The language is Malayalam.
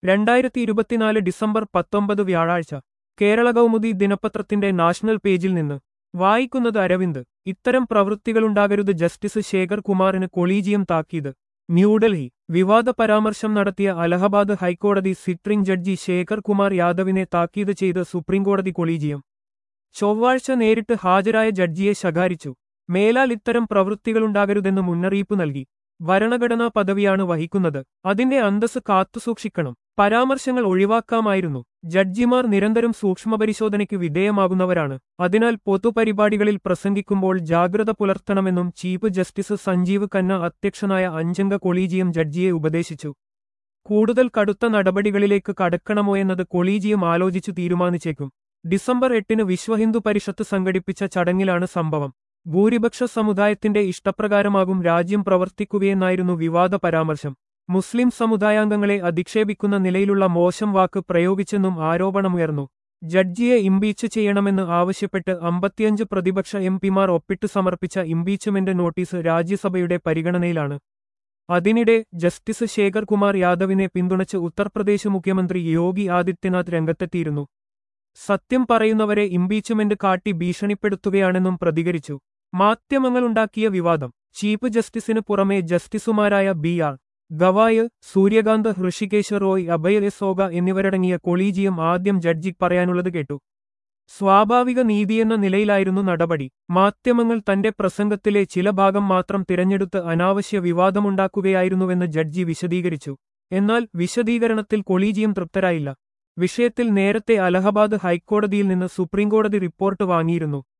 രണ്ടായിരത്തി ഇരുപത്തിനാല് ഡിസംബർ പത്തൊമ്പത് വ്യാഴാഴ്ച കേരള കൗമുദി ദിനപത്രത്തിന്റെ നാഷണൽ പേജിൽ നിന്ന് വായിക്കുന്നത് അരവിന്ദ് ഇത്തരം പ്രവൃത്തികളുണ്ടാകരുത് ജസ്റ്റിസ് ശേഖർ കുമാറിന് കൊളീജിയം താക്കീത് ന്യൂഡൽഹി വിവാദ പരാമർശം നടത്തിയ അലഹബാദ് ഹൈക്കോടതി സിറ്റിംഗ് ജഡ്ജി ശേഖർ കുമാർ യാദവിനെ താക്കീത് ചെയ്ത് സുപ്രീംകോടതി കൊളീജിയം ചൊവ്വാഴ്ച നേരിട്ട് ഹാജരായ ജഡ്ജിയെ ശകാരിച്ചു മേലാൽ ഇത്തരം പ്രവൃത്തികളുണ്ടാകരുതെന്ന് മുന്നറിയിപ്പ് നൽകി ഭരണഘടനാ പദവിയാണ് വഹിക്കുന്നത് അതിന്റെ അന്തസ് കാത്തുസൂക്ഷിക്കണം പരാമർശങ്ങൾ ഒഴിവാക്കാമായിരുന്നു ജഡ്ജിമാർ നിരന്തരം സൂക്ഷ്മപരിശോധനയ്ക്ക് വിധേയമാകുന്നവരാണ് അതിനാൽ പൊതുപരിപാടികളിൽ പ്രസംഗിക്കുമ്പോൾ ജാഗ്രത പുലർത്തണമെന്നും ചീഫ് ജസ്റ്റിസ് സഞ്ജീവ് ഖന്ന അധ്യക്ഷനായ അഞ്ചംഗ കൊളീജിയം ജഡ്ജിയെ ഉപദേശിച്ചു കൂടുതൽ കടുത്ത നടപടികളിലേക്ക് കടക്കണമോ എന്നത് കൊളീജിയം ആലോചിച്ചു തീരുമാനിച്ചേക്കും ഡിസംബർ എട്ടിന് വിശ്വഹിന്ദു പരിഷത്ത് സംഘടിപ്പിച്ച ചടങ്ങിലാണ് സംഭവം ഭൂരിപക്ഷ സമുദായത്തിന്റെ ഇഷ്ടപ്രകാരമാകും രാജ്യം പ്രവർത്തിക്കുകയെന്നായിരുന്നു വിവാദ പരാമർശം മുസ്ലിം സമുദായാംഗങ്ങളെ അധിക്ഷേപിക്കുന്ന നിലയിലുള്ള മോശം വാക്ക് പ്രയോഗിച്ചെന്നും ആരോപണമുയർന്നു ജഡ്ജിയെ ഇംപീച്ച് ചെയ്യണമെന്ന് ആവശ്യപ്പെട്ട് അമ്പത്തിയഞ്ച് പ്രതിപക്ഷ എം പിമാർ ഒപ്പിട്ട് സമർപ്പിച്ച ഇംപീച്ച്മെന്റ് നോട്ടീസ് രാജ്യസഭയുടെ പരിഗണനയിലാണ് അതിനിടെ ജസ്റ്റിസ് ശേഖർ കുമാർ യാദവിനെ പിന്തുണച്ച് ഉത്തർപ്രദേശ് മുഖ്യമന്ത്രി യോഗി ആദിത്യനാഥ് രംഗത്തെത്തിയിരുന്നു സത്യം പറയുന്നവരെ ഇംപീച്ച്മെന്റ് കാട്ടി ഭീഷണിപ്പെടുത്തുകയാണെന്നും പ്രതികരിച്ചു മാധ്യമങ്ങളുണ്ടാക്കിയ വിവാദം ചീഫ് ജസ്റ്റിസിന് പുറമെ ജസ്റ്റിസുമാരായ B R Gavai Surya Kant Hrishikesh Roy Abhay S Oka എന്നിവരടങ്ങിയ കൊളീജിയം ആദ്യം ജഡ്ജി പറയാനുള്ളത് കേട്ടു സ്വാഭാവിക നീതിയെന്ന നിലയിലായിരുന്നു നടപടി മാധ്യമങ്ങൾ തന്റെ പ്രസംഗത്തിലെ ചില ഭാഗം മാത്രം തിരഞ്ഞെടുത്ത് അനാവശ്യ വിവാദമുണ്ടാക്കുകയായിരുന്നുവെന്ന് ജഡ്ജി വിശദീകരിച്ചു എന്നാൽ വിശദീകരണത്തിൽ കൊളീജിയം തൃപ്തരായില്ല വിഷയത്തിൽ നേരത്തെ അലഹബാദ് ഹൈക്കോടതിയിൽ നിന്ന് സുപ്രീംകോടതി റിപ്പോർട്ട് വാങ്ങിയിരുന്നു